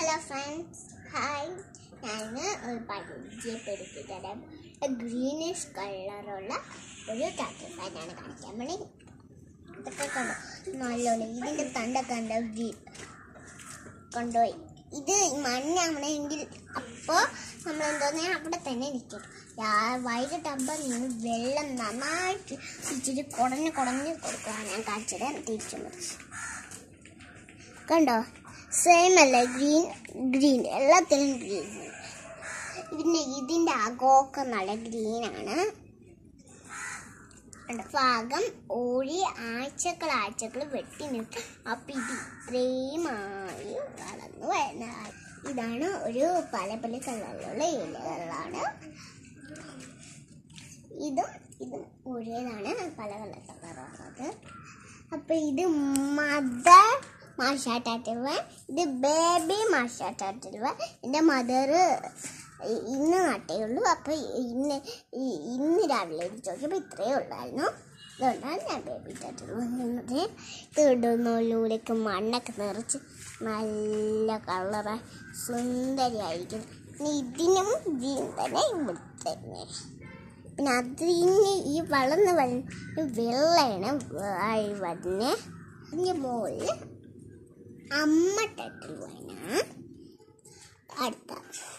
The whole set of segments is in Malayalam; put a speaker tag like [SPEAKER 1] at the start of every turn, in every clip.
[SPEAKER 1] ഹലോ ഫ്രണ്ട്സ് ഹായ് ഞാൻ ഒരു പരിചയപ്പെടുത്തി തരാം ഗ്രീനിഷ് കളറുള്ള ഒരു ടാറ്റർ ഫാനാണ് കാണിക്കാൻ വേണ്ടി ഇതൊക്കെ കണ്ടോ നല്ലോണം ഇതിൻ്റെ തണ്ട കണ്ട ഗ്രീൻ കൊണ്ടുപോയി ഇത് മണ്ണാവണമെങ്കിൽ അപ്പോൾ നമ്മൾ എന്തോന്നെ അവിടെ തന്നെ നിൽക്കും വൈകിട്ടാകുമ്പോൾ നിങ്ങൾ വെള്ളം നന്നായിട്ട് ഇച്ചിരി കുടഞ്ഞ് കുടഞ്ഞ് കൊടുക്കുക ഞാൻ കാണിച്ചത് തിരിച്ചു മറിച്ച് കണ്ടോ സെയിം അല്ല ഗ്രീൻ ഗ്രീൻ എല്ലാത്തിനും ഗ്രീൻ പിന്നെ ഇതിൻ്റെ അകമൊക്കെ നല്ല ഗ്രീനാണ് ഭാഗം ഓടി ആഴ്ചകൾ ആഴ്ചകൾ വെട്ടി നിർത്തി അപ്പം ഇത് ഇത്രയുമായി വളർന്നു വരുന്നതാണ് ഇതാണ് ഒരു പല പല കളറിലുള്ള ഇലകളാണ് ഇതും ഇതും ഒരേതാണ് പല പല കളറുള്ളത് അപ്പം ഇത് മദർ മാഷാട്ടാറ്റുവ ഇത് ബേബി മാഷാട്ടാറ്റുവ എൻ്റെ മദർ ഇന്ന് നട്ടേ ഉള്ളൂ അപ്പോൾ ഇന്ന് ഈ- ഇന്ന് രാവിലെ എടുത്ത് നോക്കിയപ്പോൾ ഇത്രയേ ഉള്ളായിരുന്നു അതുകൊണ്ടാണ് ഞാൻ ബേബി ടാറ്റു വന്നത് ഇത് ഇടുന്നതിലൂടെയൊക്കെ മണ്ണൊക്കെ നിറച്ച് നല്ല കളറായി സുന്ദരിയായിരിക്കും പിന്നെ ഇതിനും ജീൻ തന്നെ ഇവിടുത്തെ തന്നെ പിന്നെ അതിന് ഈ വളർന്ന് വളർന്ന് വെള്ളയാണ് ആയി വരുന്നത് അതിൻ്റെ മുകളിൽ അമ്മ ടട്ടിൽ വേണം അടുത്ത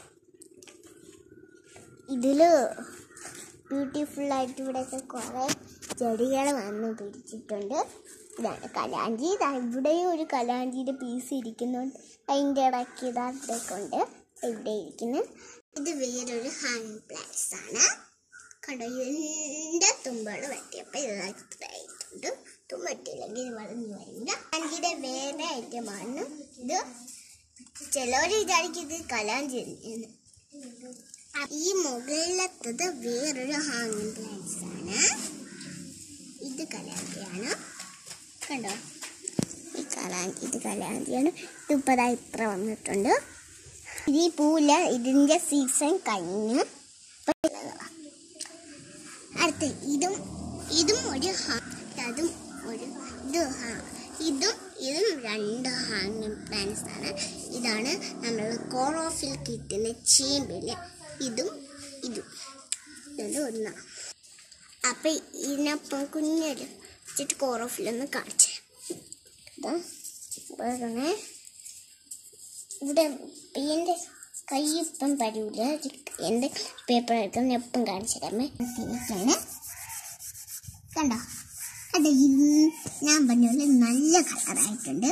[SPEAKER 1] ഇതിൽ ബ്യൂട്ടിഫുൾ ആയിട്ട് ഇവിടെയൊക്കെ കുറേ ചെടികൾ വന്ന് പിടിച്ചിട്ടുണ്ട് ഇതാണ് കലാഞ്ചി ഇതാ ഇവിടെയും ഒരു കലാഞ്ചിയുടെ പീസ് ഇരിക്കുന്നുണ്ട് അതിൻ്റെ ഇടയ്ക്ക് ഇതാ ഇവിടെയൊക്കെ ഉണ്ട് ഇവിടെ ഇരിക്കുന്നു ഇത് വേറൊരു ഹാങ് പ്ലാന്റ്സ് ആണ് കണ്ടോ ഇതിൻ്റെ തുമ്പകൾ വെട്ടിയപ്പോൾ ഇത് ഇത്രയായിട്ടുണ്ട് തുമ്പട്ടില്ലെങ്കിൽ ഇത് വളർന്നു വരില്ല കലാഞ്ചിയുടെ വേറെ ഐറ്റമാണ് ഇത് ചിലവർ വിചാരിക്കും ഇത് കലാഞ്ചി എന്ന് ഈ മുകളിലത്തത് വേറൊരു ഹാങ്ങിങ് പ്ലാന്റ്സ് ആണ് ഇത് കലാഞ്ചിയാണ് കണ്ടോ ഈ കലാഞ്ചി ഇത് കലാഞ്ചിയാണ് ഇതിപ്പോൾ ദാ ഇത്ര വന്നിട്ടുണ്ട് ഇത് ഈ പൂല ഇതിൻ്റെ സീസൺ കഴിഞ്ഞു ഇപ്പൊ ഉള്ളതാ. അടുത്ത ഇതും ഇതും ഒരു ഹാ- അതും ഒരു ഇത് ഹാ- ഇതും ഇതും രണ്ട് ഹാങ്ങിങ് പ്ലാന്റ്സ് ആണ് ഇതാണ് നമ്മൾ കോറോഫിൽ കിട്ടുന്ന ചേമ്പില് ഇതും ഇതും ഇത് ഒന്നാ അപ്പം ഇതിനപ്പം കുഞ്ഞൊരു വെച്ചിട്ട് കോറോഫിലൊന്ന് കാണിച്ചു ഇതാ വേറെ ഇവിടെ എൻ്റെ കൈ ഇപ്പം വരൂല എൻ്റെ പേപ്പർ എടുക്കുന്ന എപ്പം കാണിച്ചു തരാമേ ഫീസാണ് കണ്ടോ അത് ഇൻ- ഞാൻ പറഞ്ഞ പോലെ നല്ല കളറായിട്ടുണ്ട്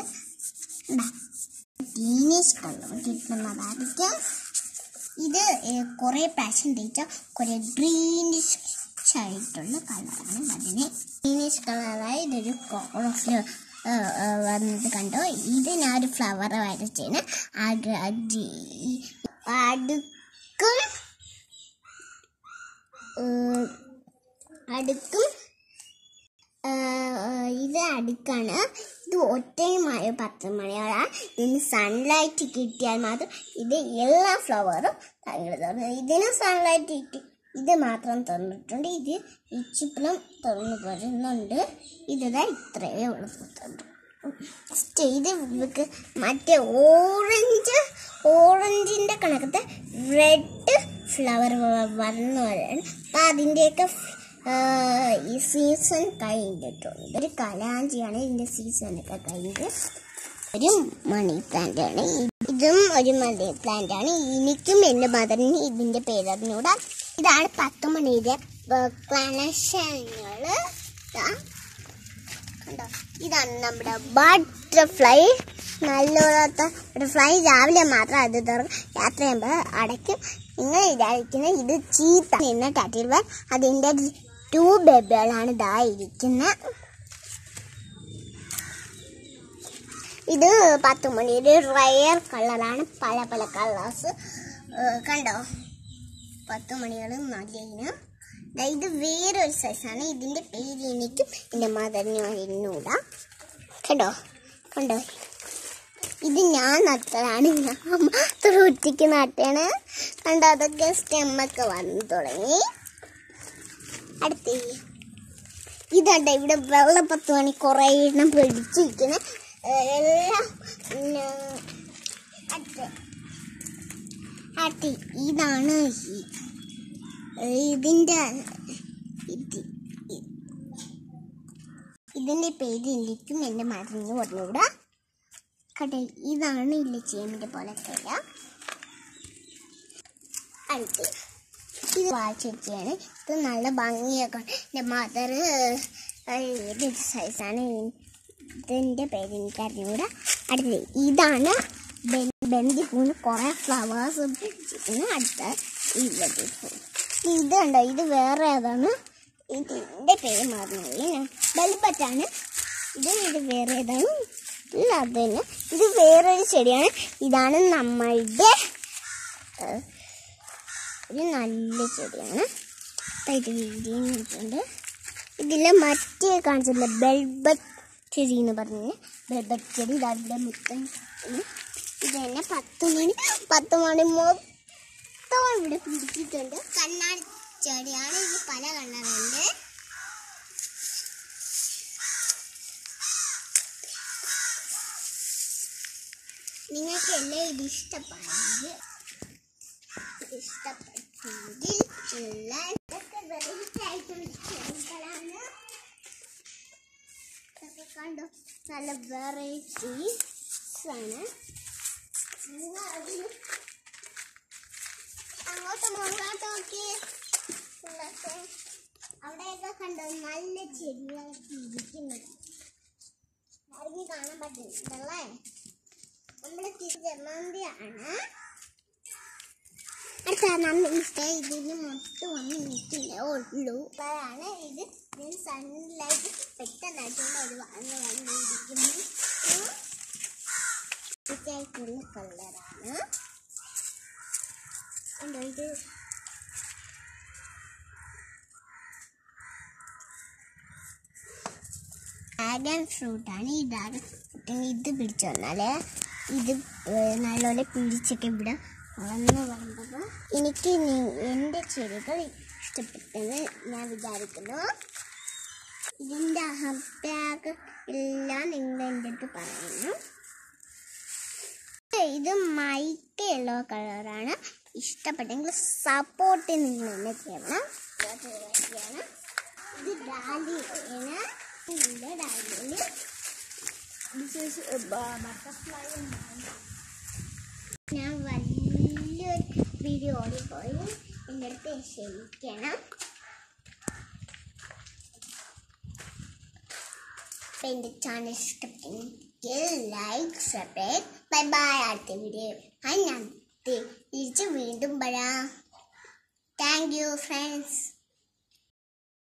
[SPEAKER 1] ടീനേജ് കളർ കിട്ടുന്നതായിരിക്കും ഇത് കുറേ പ്രാവശ്യം തേച്ച കുറേ ഗ്രീനിഷ് ആയിട്ടുള്ള കളറാണ് അതിന് ഗ്രീനിഷ് കളറായി ഇതൊരു കോളോഫിൽ വന്നത് കണ്ടോ ഇത് ഞാൻ ഒരു ഫ്ലവർ വരച്ചാണ് അടുക്കും ഏഹ്, അടുക്കും ഏഹ്, ഇത് അടുക്കാണ് ഇത് ഒറ്റയുമായ പത്ത് മണിയാണ് ഇതിന് സൺലൈറ്റ് കിട്ടിയാൽ മാത്രം ഇത് എല്ലാ ഫ്ലവറും തങ്ങൾ തുറന്നു ഇതിന് സൺലൈറ്റ് കിട്ടി ഇത് മാത്രം തുറന്നിട്ടുണ്ട് ഇത് ഇച്ചിപ്പളും തുറന്നു വരുന്നുണ്ട് ഇതാ ഇത്രയേ ഉള്ളൂ പുത്തുണ്ട് ഇത് ഇവക്ക് മറ്റേ ഓറഞ്ച് ഓറഞ്ചിൻ്റെ കണക്കത്തെ റെഡ് ഫ്ലവർ വന്നു വരാൻ അപ്പം അതിൻ്റെയൊക്കെ ആ, ഈ സീസൺ കഴിഞ്ഞിട്ടുണ്ട് ഒരു കലാഞ്ചിയാണ് ഇതിൻ്റെ സീസണൊക്കെ കഴിഞ്ഞത് ഒരു മണി പ്ലാന്റ് ആണ് ഇതും ഒരു മണി പ്ലാന്റ് ആണ് എനിക്കും എൻ്റെ മദറിന് ഇതിൻ്റെ പേരറിഞ്ഞൂടാ ഇതാണ് പത്ത് മണിയുടെ ക്ലനഷങ്ങൾ കണ്ടോ ഇതാണ് നമ്മുടെ ബട്ടർഫ്ലൈ നല്ലോളത്ത ബട്ടർഫ്ലൈ രാവിലെ മാത്രം അത് തുറക്കും യാത്ര ചെയ്യുമ്പോൾ അടയ്ക്കും നിങ്ങൾ വിചാരിക്കുന്ന ഇത് ചീത്ത നിന്ന ടട്ടിൽ വൻ അതിൻ്റെ ടു ബേബികളാണ് ഇതാ ഇരിക്കുന്നത് ഇത് പത്ത് മണിയുടെ റയർ കളറാണ് പല പല കളേഴ്സ് കണ്ടോ പത്ത് മണികൾ നല്ലതിന് ദാ ഇത് വേറൊരു സൈസാണ് ഇതിൻ്റെ പേര് എനിക്കും എൻ്റെ മദറിനും അറിഞ്ഞൂടാ കണ്ടോ കണ്ടോ ഇത് ഞാൻ നട്ടതാണ് ഞാൻ മാത്രം ഒറ്റയ്ക്ക് നട്ടാണ് കണ്ടോ അതൊക്കെ സ്റ്റെമ്മൊക്കെ വന്നു തുടങ്ങി അടുത്ത ഇതാണ്ട ഇവിടെ വെള്ളപ്പത്ത് മണി കുറേ എണ്ണം പിടിച്ചിരിക്കുന്ന എല്ലാം ഉം, അടുത്ത അടുത്ത് ഇതാണ് ഈ ഇതിൻ്റെ ഇത് ഇ- ഇതിൻ്റെ പേര് എനിക്കും എൻ്റെ മരുന്ന് പറഞ്ഞുകൂടാ കട്ടെ ഇതാണ് ഇല്ല ചേമ്പിൻ്റെ പോലെ തര അടുത്ത് ഇത് വായിച്ചിരിക്കുകയാണ് ഇത് നല്ല ഭംഗിയൊക്കെ ഉണ്ട്. എൻ്റെ മദർ ഏത് സൈസാണ് ഇതിൻ്റെ പേര് എനിക്ക് അറിഞ്ഞുകൂടാ അടുത്തത് ഇതാണ് ബന്ദിപ്പൂന്ന് കുറേ ഫ്ലവേഴ്സ് പിടിച്ചിരിക്കുന്നു അടുത്ത ഇല്ലത് ഇത് കണ്ടോ ഇത് വേറെ ഏതാണ് ഇതിൻ്റെ പേര് മറന്നുപോയി ബെൽബറ്റാണ് ഇത് ഇത് വേറെ ഏതാണ് ഇല്ല അത് തന്നെ ഇത് വേറൊരു ചെടിയാണ് ഇതാണ് നമ്മളുടെ ഏഹ്, ഒരു നല്ല ചെടിയാണ് അപ്പൊ ഇത് വീഡിയോ ഇട്ടിട്ടുണ്ട് ഇതിലെ മറ്റേ കാണിച്ചില്ല ബെൽബറ്റ് ചെടി എന്ന് പറഞ്ഞ് ബെൽബറ്റ് ചെടി ഇതാ ഇവിടെ മുത്തൻ ഉം. ഇത് തന്നെ പത്ത് മണി പത്ത് മണി മൊത്തം ഇവിടെ പിടിച്ചിട്ടുണ്ട് കണ്ണാടി ചെടിയാണ് ഇത് പല കളറുണ്ട് നിങ്ങൾക്ക് എല്ലാം ഇത് ഇഷ്ടപ്പെടുന്നത് ഇഷ്ടപ്പെട്ടെങ്കിൽ ഉള്ള ഇതൊക്കെ വെറൈറ്റി ആയിട്ടുള്ള ചെടികളാണ് ഇതൊക്കെ കണ്ടോ നല്ല വെറൈറ്റീസ് ആണ് നിങ്ങൾ അതിന് അങ്ങോട്ട് മുന്നോട്ട് നോക്കി ഉള്ളൊക്കെ അവിടെയൊക്കെ കണ്ടോ നല്ല ചെടികളൊക്കെ ഇരിക്കുന്നത് ഇറങ്ങി കാണാൻ പറ്റുന്നുണ്ടല്ലേ നമ്മുടെ ജമന്തിയാണ് അടുത്ത നമ്മൾ ഇഷ്ട ഇതിന് മൊത്തം ഒന്നും നിൽക്കില്ല ഉള്ളൂ അതാണ് ഇത് ഇതിന് സൺലൈറ്റ് പെട്ടെന്നായിട്ടുണ്ട് അത് വന്ന് വന്നിരിക്കുന്നു ഇതായിട്ടുള്ള കളറാണ് ഉണ്ടോ ഇത് ഡ്രാഗൺ ഫ്രൂട്ടാണ് ഈ ഡ്രാഗൺ ഫ്രൂട്ടിന് ഇത് പിടിച്ചു വന്നാല് ഇത് ഏർ നല്ലപോലെ പിടിച്ചിട്ട് ഇവിടെ വളർന്നു വന്നത് എനിക്ക് നി- എൻ്റെ ചെടികൾ ഇഷ്ടപ്പെട്ടെന്ന് ഞാൻ വിചാരിക്കുന്നു ഇതിൻ്റെ അഭിപ്രായം എല്ലാം നിങ്ങൾ എൻ്റെ അടുത്ത് പറയുന്നു ഇത് മൈക്ക് യെല്ലോ കളറാണ് ഇഷ്ടപ്പെട്ടെങ്കിൽ സപ്പോർട്ട് നിങ്ങൾ എന്നെ ചെയ്യണം ഇത് വഴിയാണ്. ഇത് ഡാലിയാണ് ഇതിൻ്റെ ഡാലിയിൽ ബട്ടർഫ്ലൈ ഞാൻ വലിയൊരു വീഡിയോ ഓടിപ്പോയി എൻ്റെ അടുത്ത് ക്ഷമിക്കണം അപ്പം എൻ്റെ ചാനൽ ഇഷ്ടപ്പെട്ടെങ്കിൽ ലൈക്ക് സബ്സ്ക്രൈബ് ബൈ ബൈ അടുത്ത വീഡിയോ ഞാൻ തിരിച്ച് വീണ്ടും വരാം താങ്ക് യു ഫ്രണ്ട്സ്